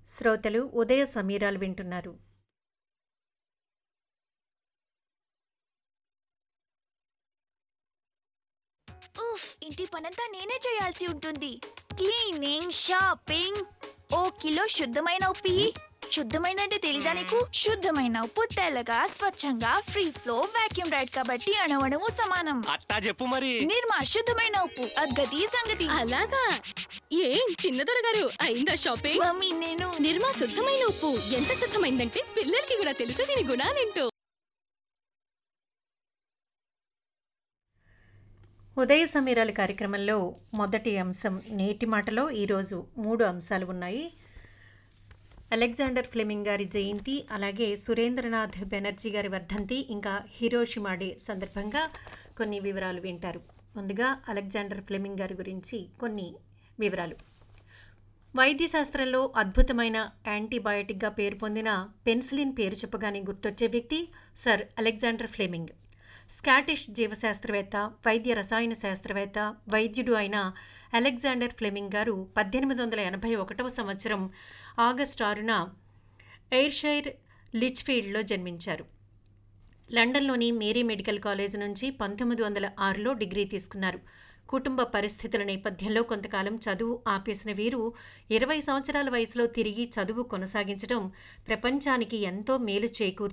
శ్రోతలు ఉదయ సమీరాలు వింటున్నారు ఉఫ్ ఇంటి పనంతా నేనే చేయాల్సి ఉంటుంది క్లీనింగ్ షాపింగ్ ఓ కిలో శుద్ధమైన ఉప్పి శుద్ధమైన అంటే తెలీదా నీకు శుద్ధమైన ఉప్పు తెల్లగా స్వచ్ఛంగా ఫ్రీ ఫ్లో వాక్యూమ్ రైడ్ కాబట్టి అణవణము సమానం అట్టా చెప్పు మరి నిర్మా శుద్ధమైన ఉప్పు అద్గతి సంగతి అలాగా ఏం చిన్నదొర గారు అయిందా షాపింగ్ మమ్మీ నేను నిర్మా శుద్ధమైన ఉప్పు ఎంత శుద్ధమైందంటే పిల్లలకి కూడా తెలుసు దీని గుణాలేంటో ఉదయ సమీరాల కార్యక్రమంలో మొదటి అంశం నేటి మాటలో ఈరోజు మూడు అంశాలు ఉన్నాయి అలెగ్జాండర్ ఫ్లెమింగ్ గారి జయంతి అలాగే సురేంద్రనాథ్ బెనర్జీ గారి వర్ధంతి ఇంకా హిరోషిమా డే సందర్భంగా కొన్ని వివరాలు వింటారు ముందుగా అలెగ్జాండర్ ఫ్లెమింగ్ గారి గురించి కొన్ని వివరాలు వైద్యశాస్త్రంలో అద్భుతమైన యాంటీబయాటిక్గా పేరు పొందిన పెన్సిలిన్ పేరు చెప్పగానే గుర్తొచ్చే వ్యక్తి సర్ అలెగ్జాండర్ ఫ్లెమింగ్ స్కాటిష్ జీవశాస్త్రవేత్త వైద్య రసాయన శాస్త్రవేత్త వైద్యుడు అయిన అలెగ్జాండర్ ఫ్లెమింగ్ గారు పద్దెనిమిది వందల ఎనభై ఒకటవ సంవత్సరం ఆగస్టు ఆరున ఎయిర్షైర్ లిచ్ఫీల్డ్లో జన్మించారు లండన్లోని మేరీ మెడికల్ కాలేజ్ నుంచి పంతొమ్మిది వందల ఆరులో డిగ్రీ తీసుకున్నారు కుటుంబ పరిస్థితుల నేపథ్యంలో కొంతకాలం చదువు ఆపేసిన వీరు ఇరవై సంవత్సరాల వయసులో తిరిగి చదువు కొనసాగించడం ప్రపంచానికి ఎంతో మేలు చేకూర్చింది